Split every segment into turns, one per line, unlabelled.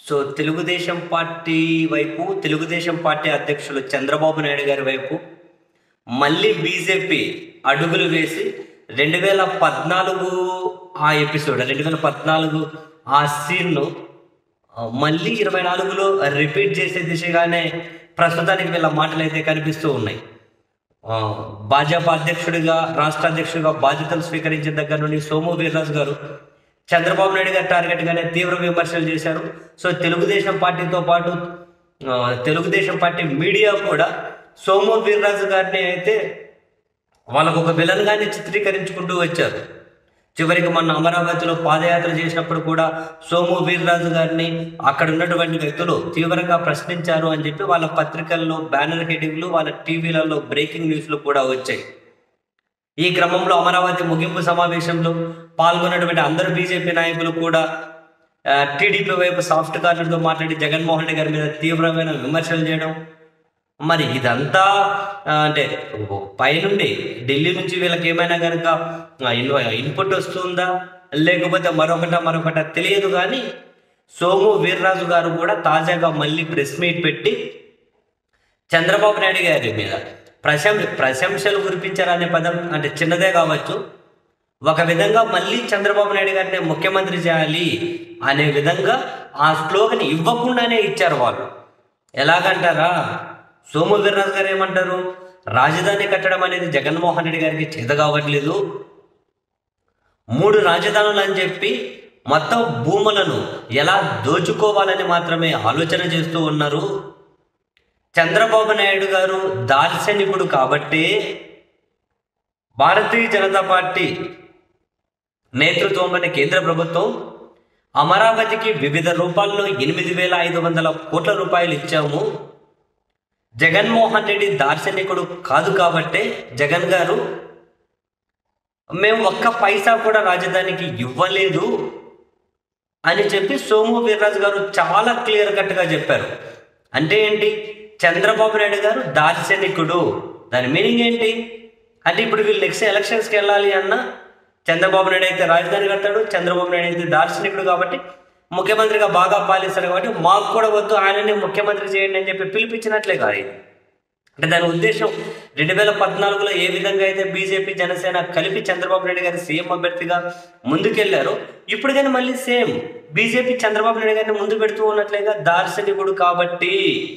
So Telugu Desam party వైపు Telugu Desam party అధ్యక్షులు చంద్రబాబు నాయుడు గారి వైపు మళ్ళీ బీజేపీ అడుగులు వేసి రెండు వేల పద్నాలుగు ఆ ఎపిసోడ్ రెండు వేల పద్నాలుగు ఆ సీన్ను ఆ, మళ్ళీ ఇరవై నాలుగులో రిపీట్ చేసే దిశగానే ప్రస్తుతానికి వీళ్ళ మాటలు అయితే కనిపిస్తూ ఉన్నాయి ఆ, భాజపా అధ్యక్షుడిగా రాష్ట్ర అధ్యక్షుడిగా బాధ్యతలు స్వీకరించిన దగ్గర నుండి సోము వీర్రాజు గారు చంద్రబాబు నాయుడు గారి టార్గెట్ గానే తీవ్ర విమర్శలు చేశారు సో తెలుగుదేశం పార్టీతో పాటు ఆ, తెలుగుదేశం పార్టీ మీడియా కూడా సోము వీర్రాజు గారిని అయితే వాళ్ళకు ఒక విలన్ గానే చిత్రీకరించుకుంటూ వచ్చారు చివరికి మొన్న అమరావతిలో పాదయాత్ర చేసినప్పుడు కూడా సోము వీర్రాజు గారిని అక్కడ ఉన్నటువంటి వ్యక్తులు తీవ్రంగా ప్రశ్నించారు అని చెప్పి వాళ్ళ పత్రికల్లో బ్యానర్ హెడింగ్లు వాళ్ళ టీవీలలో బ్రేకింగ్ న్యూస్లు కూడా వచ్చాయి ఈ క్రమంలో అమరావతి ముగింపు సమావేశంలో పాల్గొన్నటువంటి అందరు బీజేపీ నాయకులు కూడా ఆ, టీడీపీ వైపు సాఫ్ట్ కార్డులతో మాట్లాడి జగన్మోహన్ రెడ్డి గారి మీద తీవ్రమైన విమర్శలు చేయడం మరి ఇదంతా ఆ, అంటే పైనుండి ఢిల్లీ నుంచి వీళ్ళకి ఏమైనా కనుక ఇన్పుట్ వస్తుందా లేకపోతే మరొకట మరొకట తెలియదు కానీ సోము వీర్రాజు గారు కూడా తాజాగా మళ్ళీ ప్రెస్ మీట్ పెట్టి చంద్రబాబు నాయుడు గారి మీద ప్రశం ప్రశంసలు కురిపించారనే పదం అంటే చిన్నదే కావచ్చు ఒక విధంగా మళ్ళీ చంద్రబాబు నాయుడు గారిని ముఖ్యమంత్రి చేయాలి అనే విధంగా ఆ స్లోగన్ ఇవ్వకుండానే ఇచ్చారు వాళ్ళు ఎలాగంటారా సోము వీర్రాజు గారు ఏమంటారు రాజధాని కట్టడం అనేది జగన్మోహన్ రెడ్డి గారికి చేత కావట్లేదు మూడు రాజధానులు అని చెప్పి మొత్తం భూములను ఎలా దోచుకోవాలని మాత్రమే ఆలోచన చేస్తూ ఉన్నారు చంద్రబాబు నాయుడు గారు దార్శనికుడు కాబట్టి భారతీయ జనతా పార్టీ నేతృత్వంలోని కేంద్ర ప్రభుత్వం అమరావతికి వివిధ రూపాల్లో ఎనిమిది వేల ఐదు వందల కోట్ల రూపాయలు ఇచ్చాము జగన్మోహన్ రెడ్డి దార్శనికుడు కాదు కాబట్టే జగన్ గారు మేము ఒక్క పైసా కూడా రాజధానికి ఇవ్వలేదు అని చెప్పి సోము వీర్రాజు గారు చాలా క్లియర్ కట్గా చెప్పారు అంటే ఏంటి చంద్రబాబు నాయుడు గారు దార్శనికుడు దాని మీనింగ్ ఏంటి అంటే ఇప్పుడు వీళ్ళు నెక్స్ట్ ఎలక్షన్స్కి వెళ్ళాలి అన్న చంద్రబాబు నాయుడు అయితే రాజధాని కడతాడు చంద్రబాబు నాయుడు అయితే దార్శనికుడు కాబట్టి ముఖ్యమంత్రిగా బాగా పాలిస్తాడు కాబట్టి మాకు కూడా వద్దు ఆయనని ముఖ్యమంత్రి చేయండి అని చెప్పి పిలిపించినట్లే కాదు ఇది. అంటే దాని ఉద్దేశం రెండు వేల పద్నాలుగులో ఏ విధంగా అయితే బీజేపీ జనసేన కలిపి చంద్రబాబు నాయుడు గారి సీఎం అభ్యర్థిగా ముందుకెళ్లారో ఇప్పుడు కానీ మళ్ళీ సేమ్ బీజేపీ చంద్రబాబు నాయుడు గారిని ముందు పెడుతూ ఉన్నట్లేగా దార్శనికుడు కాబట్టి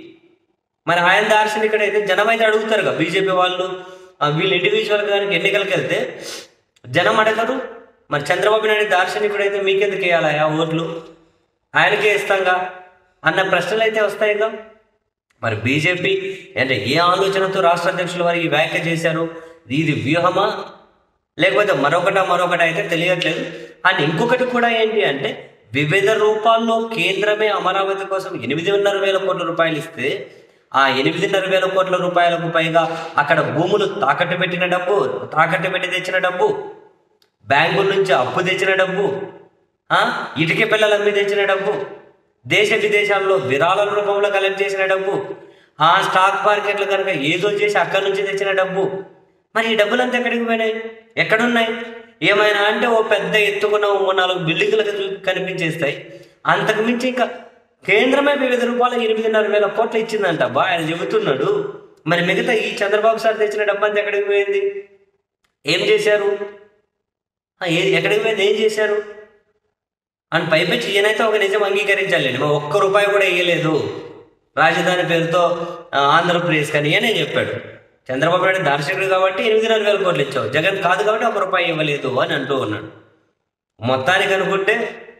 మరి ఆయన దార్శనికుడు అయితే జనం అయితే అడుగుతారు కదా బీజేపీ వాళ్ళు ఆ, వీళ్ళు ఇండివిజువల్ గారికి ఎన్నికలకు వెళ్తే జనం అడగరు మరి చంద్రబాబు నాయుడు దార్శనికుడు అయితే మీకెందుకు వేయాలా ఆ ఓట్లు ఆయనకే ఇస్తాంగా అన్న ప్రశ్నలు అయితే వస్తాయిగా మరి బీజేపీ అంటే ఏ ఆలోచనతో రాష్ట్ర అధ్యక్షుల వారు ఈ వ్యాఖ్య చేశారు ఇది వ్యూహమా లేకపోతే మరొకట మరొకటి అయితే తెలియట్లేదు అండ్ ఇంకొకటి కూడా ఏంటి అంటే వివిధ రూపాల్లో కేంద్రమే అమరావతి కోసం ఎనిమిదిన్నర వేల కోట్ల రూపాయలు ఇస్తే ఆ ఎనిమిదిన్నర వేల కోట్ల రూపాయలకు పైగా అక్కడ భూములు తాకట్టు పెట్టిన డబ్బు తాకట్టు పెట్టి తెచ్చిన డబ్బు బ్యాంకుల నుంచి అప్పు తెచ్చిన డబ్బు ఆ, ఇటుక పిల్లలు అమ్మి తెచ్చిన డబ్బు దేశ విదేశాల్లో విరాళాల రూపంలో కలెక్ట్ చేసిన డబ్బు ఆ స్టాక్ మార్కెట్లు కనుక ఏదో చేసి అక్కడి నుంచి తెచ్చిన డబ్బు మరి ఈ డబ్బులంతా ఎక్కడికి పోయినాయి ఎక్కడున్నాయి ఏమైనా అంటే ఓ పెద్ద ఎత్తుకున్న ఓ మూడు నాలుగు బిల్డింగ్లు కనిపించేస్తాయి అంతకు మించి ఇంకా కేంద్రమే వివిధ రూపాయలు ఎనిమిదిన్నర వేల కోట్లు ఇచ్చిందంట బా ఆయన చెబుతున్నాడు మరి మిగతా ఈ చంద్రబాబు సార్ తెచ్చిన డబ్బు అంతా ఎక్కడికి పోయింది ఏం చేశారు ఆ, ఏ- ఎక్కడికి పోయింది ఏం చేశారు అని పైపెచ్చి ఈయనైతే ఒక నిజం అంగీకరించాలండి మా ఒక్క రూపాయి కూడా ఇవ్వలేదు రాజధాని పేరుతో ఆ, ఆంధ్రప్రదేశ్ కానీ ఈయనే చెప్పాడు చంద్రబాబు నాయుడు దార్శకుడు కాబట్టి ఎనిమిదిన్నర వేల కోట్లు ఇచ్చావు జగన్ కాదు కాబట్టి ఒక రూపాయి ఇవ్వలేదు అని అంటూ ఉన్నాడు మొత్తానికి అనుకుంటే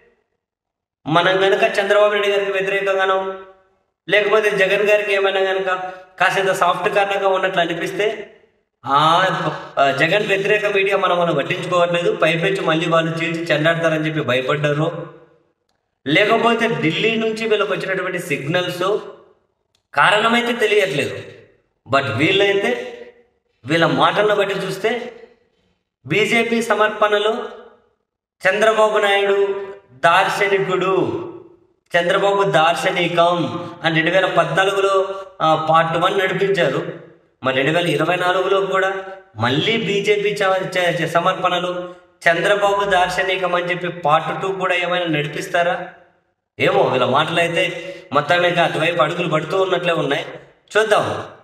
మనం కనుక చంద్రబాబు నాయుడు గారికి వ్యతిరేకంగానో లేకపోతే జగన్ గారికి ఏమైనా కనుక కాసింత సాఫ్ట్ కార్నర్గా ఉన్నట్లు అనిపిస్తే ఆ ఆ, జగన్ వ్యతిరేక మీడియా మనం మనం పట్టించుకోవట్లేదు పైపెచ్చి మళ్ళీ వాళ్ళు చీల్చి చెండాడతారని చెప్పి భయపడ్డారు లేకపోతే ఢిల్లీ నుంచి వీళ్ళకి వచ్చినటువంటి సిగ్నల్స్ కారణమైతే తెలియట్లేదు బట్ వీళ్ళైతే వీళ్ళ మాటలను బట్టి చూస్తే బీజేపీ సమర్పణలో చంద్రబాబు నాయుడు దార్శనికుడు చంద్రబాబు దార్శనికం అని రెండు వేల పద్నాలుగులో పార్ట్ వన్ నడిపించారు మరి రెండు వేల ఇరవై నాలుగులో కూడా మళ్ళీ బీజేపీ చ- చ- చ- సమర్పణలు చంద్రబాబు దార్శనికం అని చెప్పి పార్ట్ టూ కూడా ఏమైనా నడిపిస్తారా ఏమో వీళ్ళ మాటలు అయితే మొత్తానికి అటువైపు అడుగులు పడుతూ ఉన్నట్లే ఉన్నాయి చూద్దాం